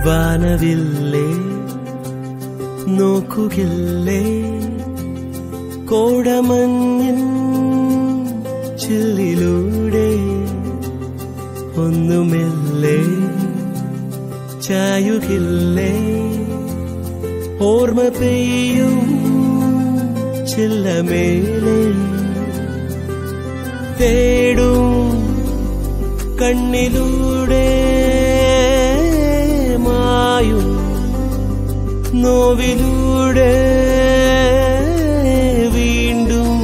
വാനവില്ലേ നോക്കുകില്ലേ കോടമഞ്ഞിൻ ചില്ലിലൂടെ ഒന്നുമില്ലേ ചായുകില്ലേ ഓർമ്മ പെയ്യും ചില്ലമേലെ തേടും കണ്ണിലൂടെ മായും നോവിലൂടെ വീണ്ടും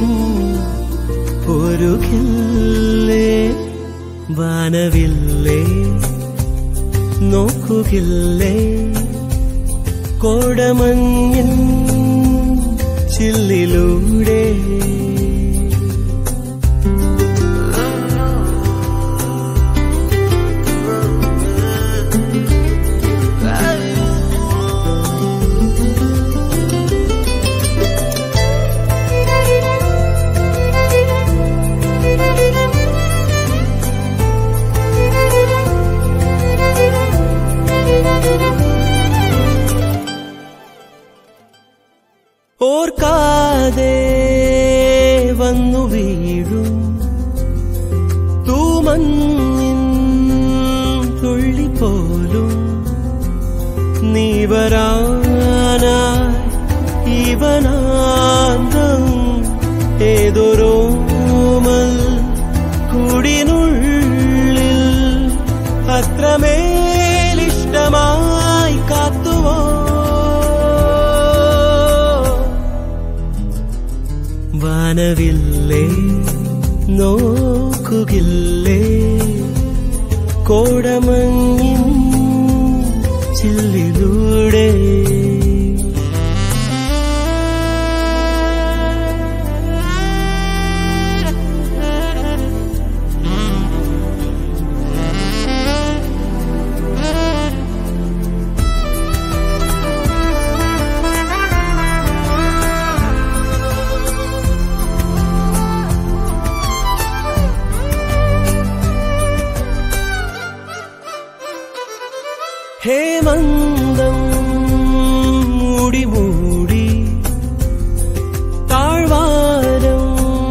പൊരുകില്ലേ വാനവില്ലേ നോക്കുകില്ലേ കോടമഞ്ഞിൻ ചില്ലിലൂടെ ഓർക്കാതെ വന്നു വീഴും തൂമഞ്ഞിൻ തുള്ളി പോലും നീ വരാനായി ഇവനാന്തം ഏതൊരോമൽ കുടിനുള്ളിൽ അത്രമേലിഷ്ടമായി കാത്തുവോ വാനവില്ലേ നോക്കുകില്ലേ കോടമഞ്ഞിൻ ചില്ലിലൂടെ ഹേമന്തം മൂടി മൂടി താഴ്വാരം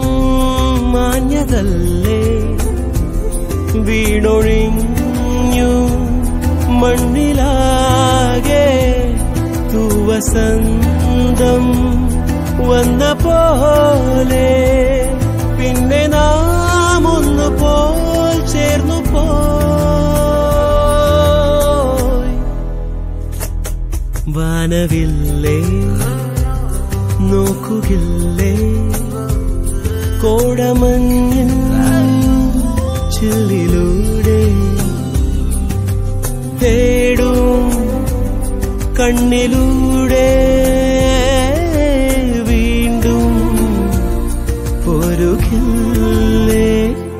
മാഞ്ഞതല്ലേ വീണൊഴിഞ്ഞു മണ്ണിലാകെ തുവസന്തം വന്ന പോലെ പിന്നെ നാം ഒന്ന് പോൽ ചേർന്നു പോയി വാനവില്ലേ നോക്കുകില്ലേ കോടമഞ്ഞിൻ ചില്ലിലൂടെ തേടും കണ്ണിലൂടെ വീണ്ടും പൊരുകില്ലേ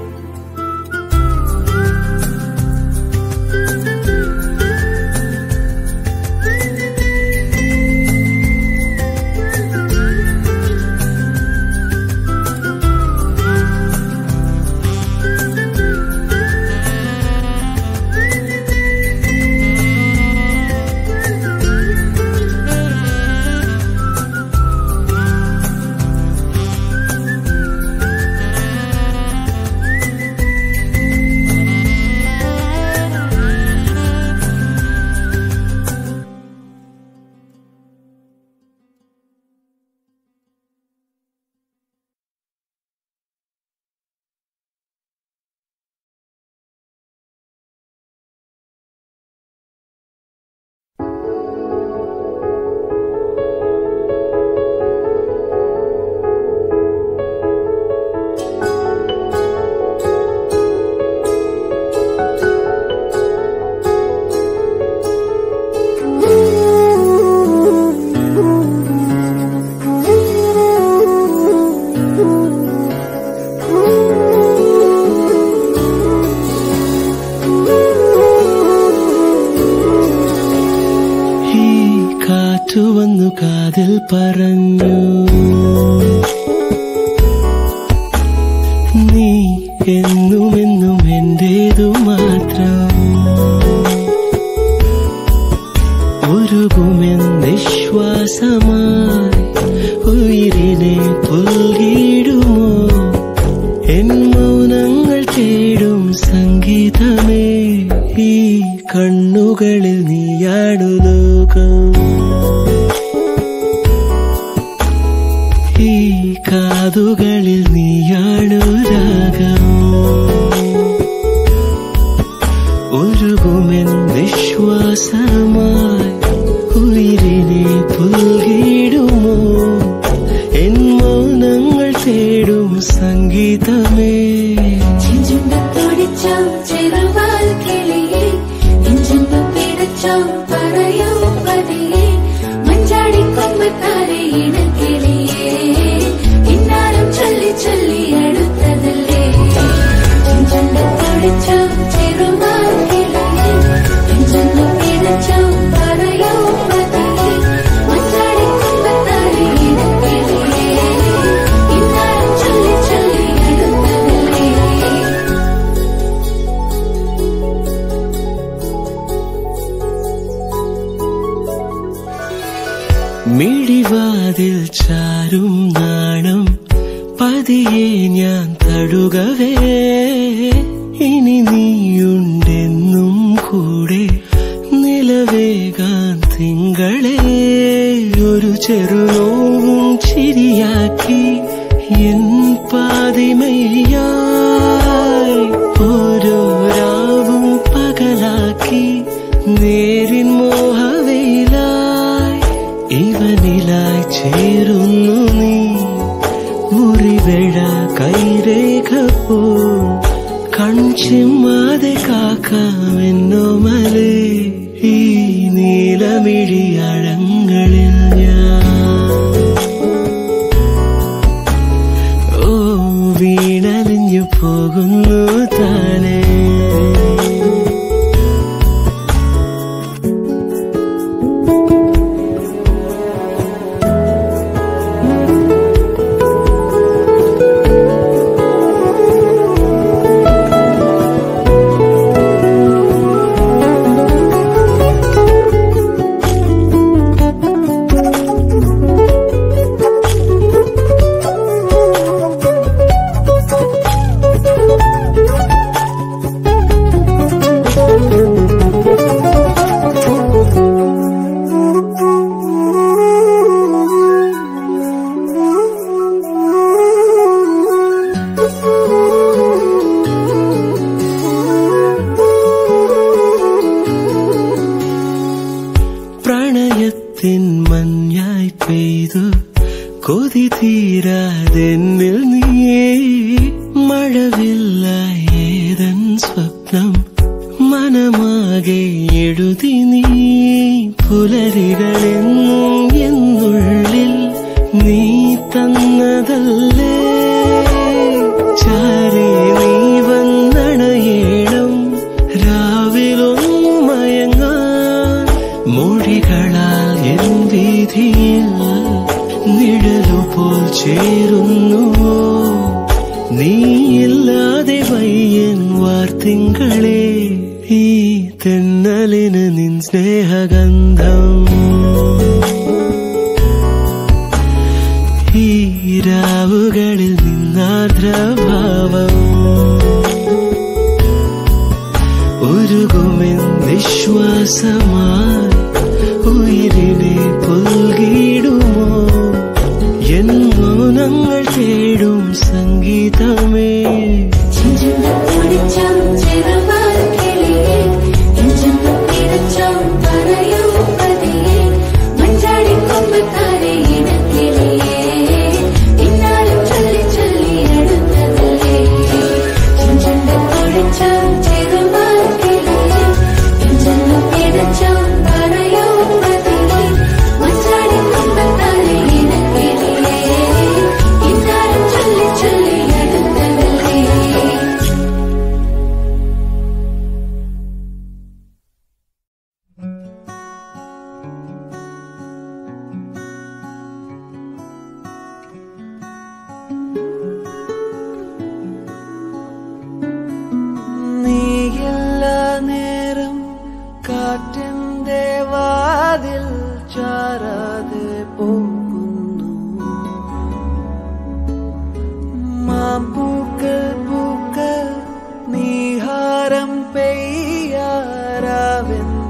ഈ കാറ്റു വന്നു കാതിൽ പറഞ്ഞു നീ എന്നുമെന്നും എന്റേതു മാത്രം കണ്ണുകളിൽ നീയാണു ലോകം ഈ കാതുകളിൽ നീയാണു രാഗം ഒഴുകുമെൻ വിശ്വാസമായി ഉയിരിനെ പുൽകിടുമോ എൻ മൗനങ്ങൾ തേടും സംഗീതമേ ചെഞ്ചുണ്ടത്തോടിച്ചോ ചെറുവാൽ കിളിയെ നെഞ്ചെന്നു പിടച്ചോ പറയൂ പതിയെ മഞ്ചാടി കൊമ്പത്താരെ ഇണക്കിളിയെ ഇന്നാലും ചൊല്ലി ചൊല്ലി അടുത്തതല്ലേ ചെഞ്ചുണ്ടത്തോടിച്ചോ ചെറുവാൽ കിളിയെ നെഞ്ചെന്നു പിടച്ചോ പറയൂ പതിയെ മഞ്ചാടി കൊമ്പത്താരെ ഇണക്കിളിയെ ഇന്നാലും ചൊല്ലി ചൊല്ലി അടുത്തതല്ലേ മിഴിവാതിൽ ചാരും നാണം പതിയെ ഞാൻ തടുകവേ ഇനി നീയുണ്ടെന്നും കൂടെ നിലവേകാൻ തിങ്കളെ ഒരു ചെറുനോവും ചിരിയാക്കി എൻ പാതിമയ്യായി ഓരോ രാവും പകലാക്കി നേരിൻ മോഹവയിലായി ഇവനിലായി ചേരുന്നു നീ മുറിവേഴ കൈരേഖ പോ കൺചിമ്മാതെ കാക്കാമെന്നോ മലേ ഈ നീലമിഴിയഴങ്ങളിൽ ഞാൻ ഓ വീണലിഞ്ഞു പോകുന്നു താനേ പ്രണയത്തിൻ മഞ്ഞായി പെയ്തു കൊതി തീരാതെന്നിൽ നീ മഴവില്ല ഏതൻ സ്വപ്നം മനമാകെ എഴുതി നീ പുലരികളെന്നും എന്നുള്ളിൽ നീ തന്നതല്ലേ ചാരേ നീ വന്നണയേണം രാവിലൊന്നു മയങ്ങാൻ മൊഴികളാൽ എൻ വീതിയിൽ നിഴലുപോൽ ചേരുന്നുവോ നീയില്ലാതെ വയ്യൻ വാർത്തിങ്കളെ ഈ തെന്നലിന് നിൻ സ്നേഹഗന്ധം ഈ രാവുകളിൽ നിന്നാർദ്രഭാവം ഒരുകുമെൻ വിശ്വാസമായി ഉയിരിനെ പുൽകിടുമോ എൻ മൗനങ്ങൾ തേടും സംഗീതമേ ചെഞ്ചുണ്ടത്തോടിച്ചോ ചെറുവാൽ കിളിയെ നെഞ്ചെന്നു പിടച്ചോ പറയൂ പതിയെ മഞ്ചാടി കൊമ്പത്താരെ ഇണക്കിളിയെ ഇന്നാലും ചൊല്ലി ചൊല്ലി അടുത്തതല്ലേ ചെഞ്ചുണ്ടത്തോടിച്ചോ ചെറുവാൽ കിളിയെ നെഞ്ചെന്നു പിടച്ചോ പറയൂ പതിയെ മഞ്ചാടി കൊമ്പത്താരെ ഇണക്കിളിയെ ഇന്നാലും ചൊല്ലി ചൊല്ലി അടുത്തതല്ലേ നീയില്ല നേരം കാറ്റിന്റെ വാതിൽ ചാരാതെ പോകുന്നു മാമ്പൂക്കൾ പൂക്കൾ നീഹാരം പെയ്യാരാവെന്ന്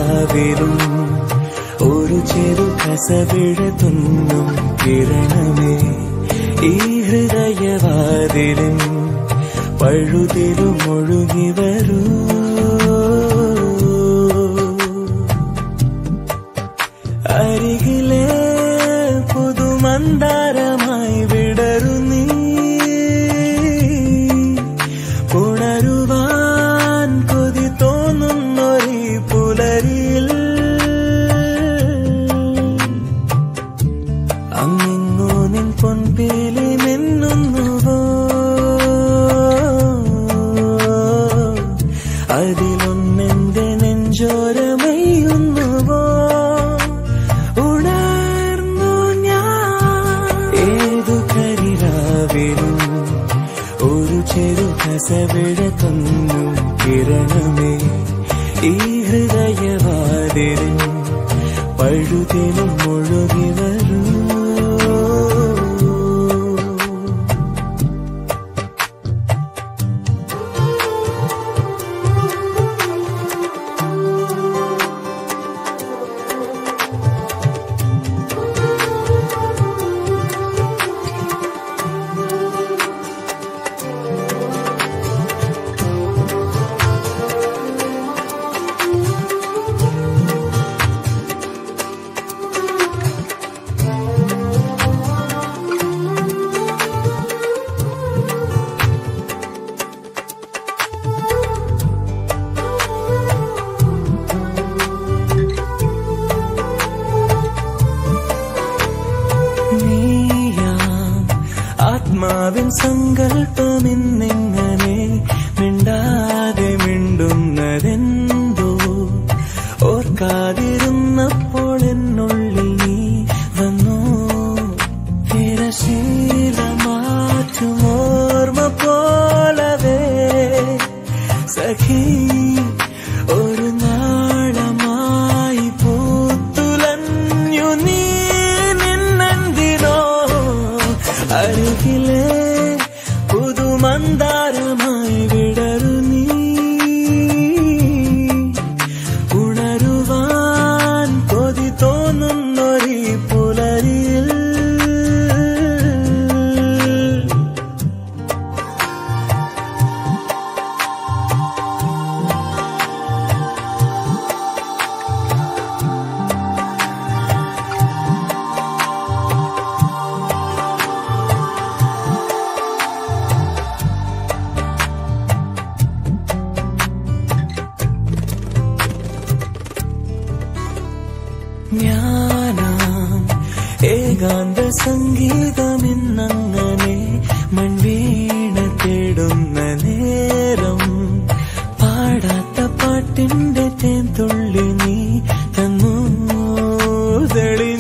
കരിരാവിലും ഒരു ചെറു കസവിഴ തുന്നും കിരണമേ ഈ ഹൃദയവാതിലും പഴുതിലും ഒഴുകി വരൂ അരികിലെ പുതുമന്താരമായി വിടരു നീ ഉണരുവാൻ കൊതി തോന്നുന്നൊരു പുലരിയിൽ അങ്ങിങ്ങോ നിൻ പൊൻപേലി മിന്നുന്നുവോ അതിലൊന്നെന്റെ നെഞ്ചോരമയുന്നുവോ ഉണർന്നു ഞാൻ ഏതു കരിരാവിലും ഒരു ചെറു കസവിഴ തന്നു കിരണമേ ഈ ഹൃദയവാതിലും പഴുതിലും മുഴുകി വരൂ നീയാം ആത്മാവിൻ സങ്കല്പമെന്നെങ്ങനെ മിണ്ടാതെ മിണ്ടുന്നതെന്തോ ഓർക്കാതിരുന്നപ്പോൾ എന്നുള്ളിൽ നീ വന്നു തിരശീല മാറ്റും ഓർമ്മ പോലവേ സഖി ഒരു നാളമായി പൂത്തുലഞ്ഞു നീ നിന്നെന്തിനോ അരികിലെ പുതുമന്താരമായി വിടരു നീ ഉണരുവാൻ കൊതി തോന്നുന്നൊരു പുലരിയിൽ ഞാനാം ഏകാന്ത സംഗീതമെന്നങ്ങനെ മൺവീണ തേടുന്ന നേരം പാടാത്ത പാട്ടിന്റെ തേൻ തുള്ളി നീ തന്നു തെളി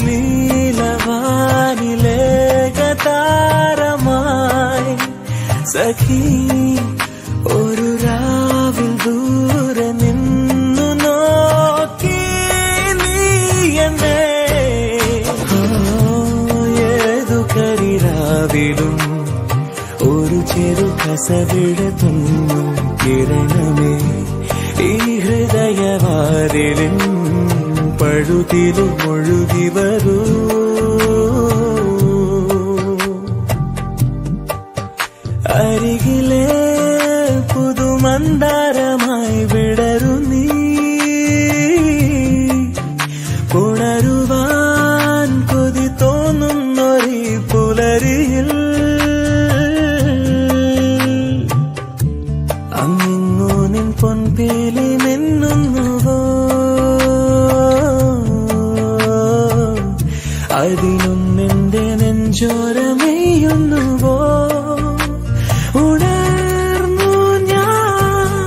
നീലവാനിലേകതാരമായി സഖി ഒരു രാവിൽ ദൂരെ നിന്നു നോക്കി നീ എന്നെ ഓ, ഏതു കരിരാവിലും ഒരു ചെറു കസവിട തുന്നും കിരണമേ ഈ ഹൃദയവാതിലും പഴുതിലും ഒഴുകി വരൂ അരികിലെ പുതുമന്താരമായി വിടരു നീ ഉണരുവാൻ കൊതി തോന്നുന്നൊരു പുലരിയിൽ അങ്ങിങ്ങോ നിൻ പൊൻപേലി മിന്നുന്നുവോ അതിനും നിന്റെ നെഞ്ചോരമെയ്യുന്നുവോ ഉണർന്നു ഞാൻ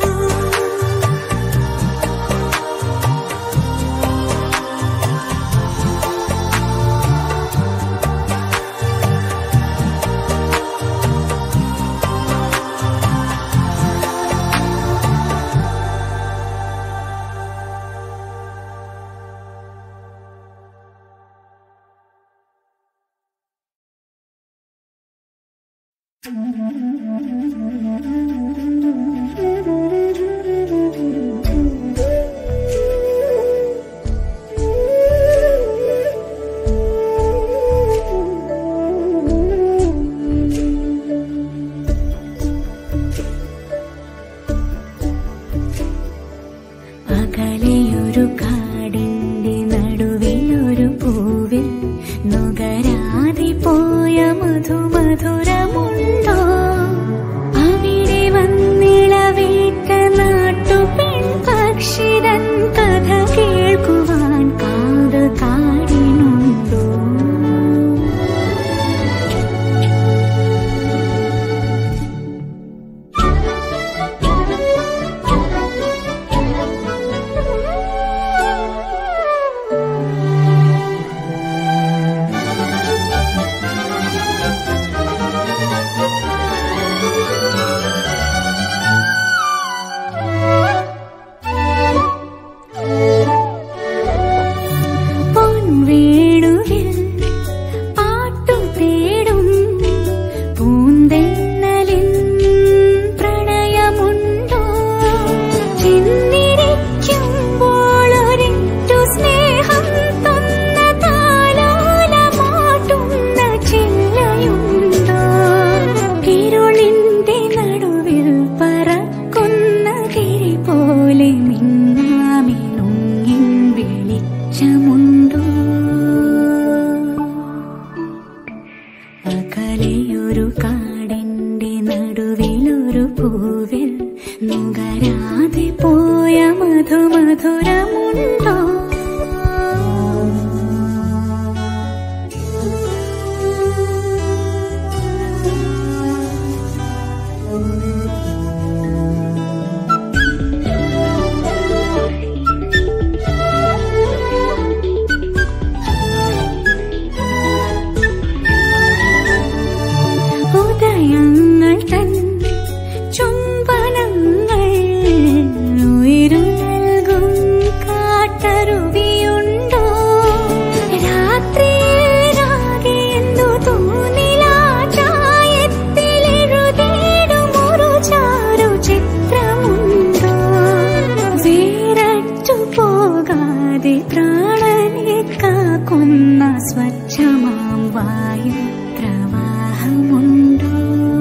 സ്വച്ഛമാം വായു പ്രവാഹമുണ്ടോ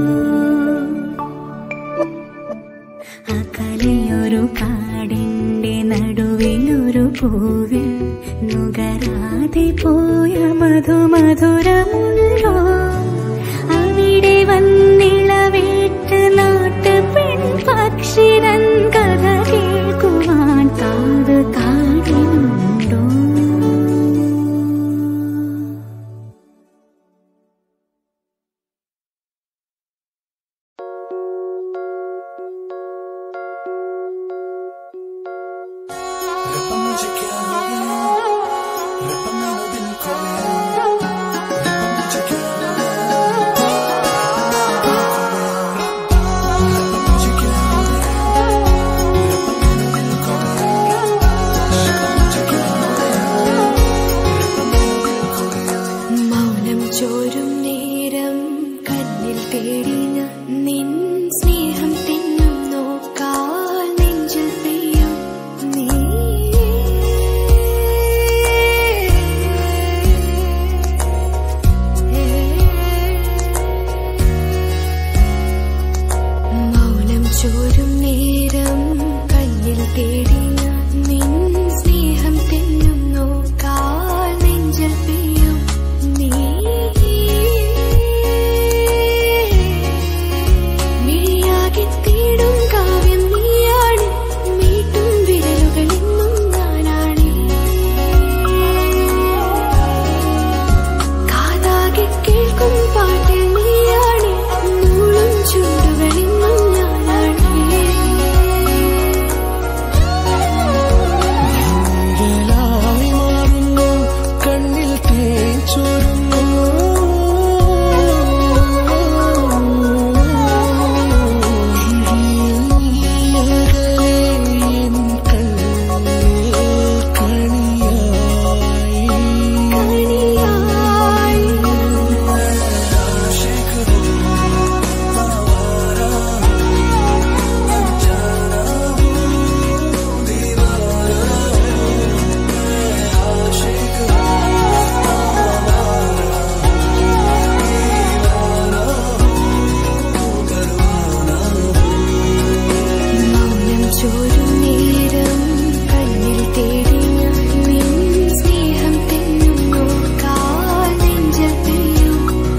അകലെയൊരു കാടിന്റെ നടുവിലൊരു പൂവിൽ നുകരാതെ പോയ മധുമധുരമുണ്ടോ അവിടെ വന്നിളവേറ്റ് നാട്ട് പെൺ പക്ഷിരൻ കഥ കേൾക്കുവാൻ കാത് കാടിനുണ്ടോ रब्बा मुझे क्या हो गया रब्बा मैंने दिल खो गया रब्बा मुझे क्या हो गया रब्बा मुझे क्या हो गया रब्बा मैंने दिल खो गया रब्बा मुझे क्या हो गया रब्बा मैंने दिल खो गया മൗനം ചോരും നേരം കണ്ണിൽ തേടി ഞാൻ നിൻ സ്നേഹം തിന്നും നോക്കാൻ നെഞ്ചിൽ പെയ്യും നീ മൗനം ചോരും നേരം കണ്ണിൽ തേടി ഞാൻ നിൻ സ്നേഹം തെന്നും നോക്കാൻ നെഞ്ചിൽ പെയ്യും നീ മിഴിയാകെ തേടും കാവ്യം നീയാണ് മീട്ടും വിരലുകളെന്നും ഞാനാണ് കാതാകെ കേൾക്കും പാട്ടിൽ നീയാണ് നൂളും ചുണ്ടുകളെന്നും ഞാനാണ് നിഴലായി മാറുന്നു കണ്ണിൽ തേൻ ചോരുന്നു നീയകലെ എൻ കണ്ണിൽ കണിയായി കണിയായി മൗനം ചോരും നേരം കണ്ണിൽ തേടി ഞാൻ നിൻ സ്നേഹം തെന്നും നോക്കാൻ നെഞ്ചിൽ പെയ്യും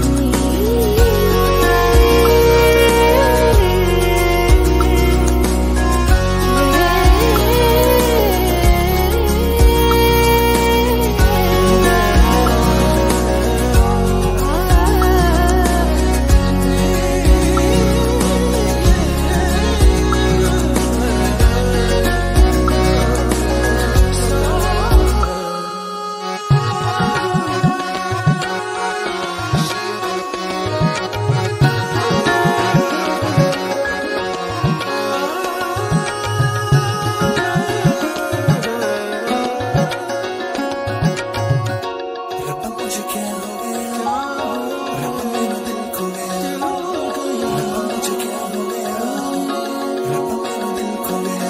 रब्बा मुझे क्या हो गया रब्बा मेरा दिल खो गया रब्बा मुझे क्या हो गया रब्बा मेरा दिल खो गया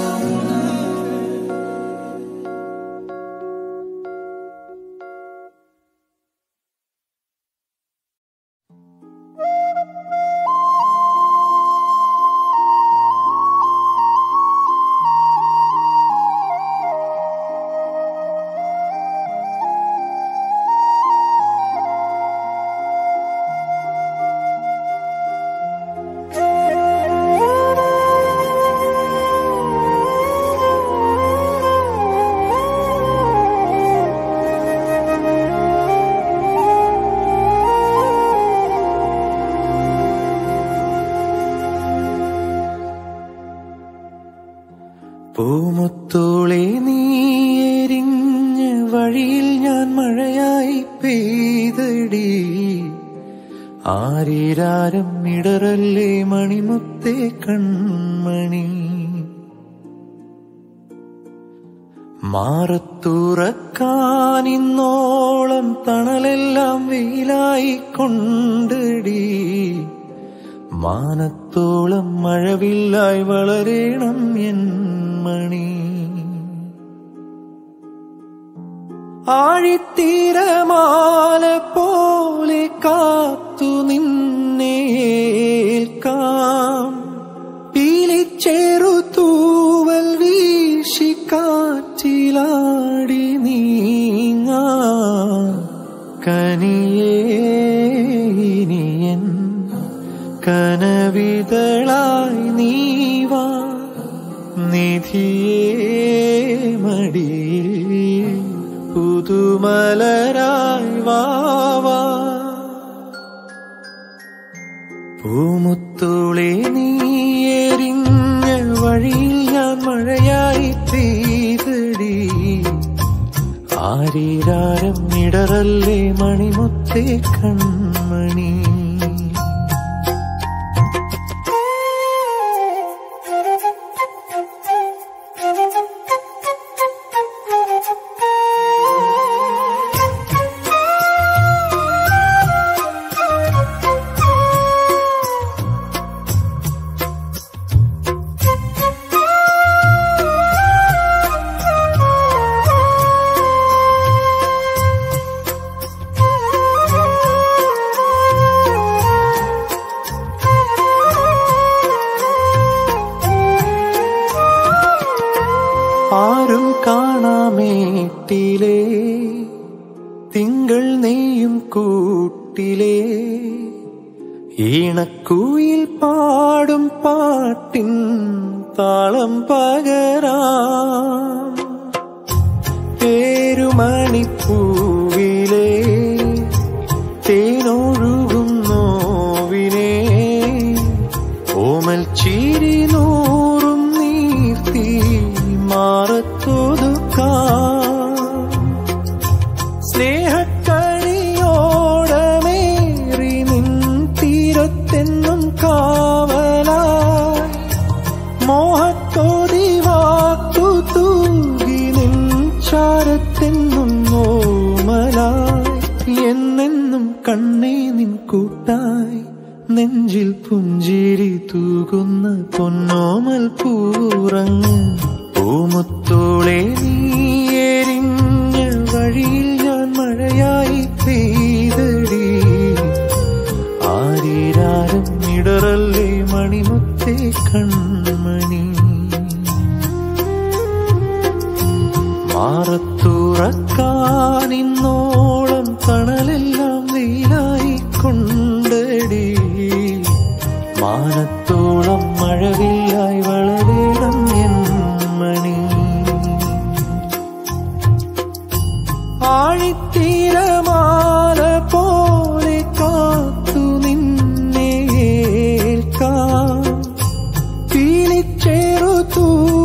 പൂമുത്തോളെ നീ എരിഞ്ഞ വഴിയിൽ ഞാൻ മഴയായി പെയ്തടി ആരീരാരം ഇടറല്ലേ മണിമുത്തേ കൺമണി മാറത്തുറക്കാനിന്നോളം തണലെല്ലാം വെയിലായി കൊണ്ടടി മാനത്തോളം മഴവില്ലായി വളരേണം എൻ മണി ആഴിത്തീരമാല പോലെ കാത്തു നിന്നേൽക്കാം പീലിച്ചേറു തൂവൽ വീശി കാറ്റിലാടി നീങ്ങാ കനിയേനിയൻ കനവിതളായി നീവാ നിധിയേ മടിയിൽ പുതുമലരായി വാവാ പൂമുത്തോളെ നീ എരിഞ്ഞ വഴിയിൽ ഞാൻ മഴയായി പെയ്തടി ആരീരാരം ഇടറല്ലേ മണിമുത്തേ കൺമണി ആരും കാണാമേട്ടിലേ തിങ്കൾ നെയ്യും കൂട്ടിലേ ഈണക്കൂയിൽ പാടും പാട്ടിൻ താളം പകരാം പേരുമണിപ്പൂവിലേ തേനൊഴുകും നോവിനെ ഓമൽ ചിരി നൂറും നീർത്തി മാറത്തൊതുക്കാം സ്നേഹക്കണിയോടമേറി നിൻ തീരത്തെന്നും കാവലായി മോഹത്തോതി വാക്കു തൂകി നിൻ ചാരത്തെന്നും നോമലായി എന്നെന്നും കണ്ണേ നിൻ കൂട്ടായി നെഞ്ചിൽ പുഞ്ചിരി തൂകുന്ന പൊന്നോമൽ പൂറങ്ങ് പൂമുത്തോളെ നീ എരിഞ്ഞ വഴിയിൽ ഞാൻ മഴയായി പെയ്തടി ആരീരാരം ഇടറല്ലേ മണിമുത്തേ കൺമണി മാറത്തുറക്കാനിന്നോളം തണലെല്ലാം വെയിലായി കൊണ്ടടി മാനത്തോളം മഴവില്ലായി വളരേണം എൻ മണി ആഴിത്തീരമാല പോലെ കാത്തു നിന്നേൽക്കാം പീലിച്ചേറു തൂ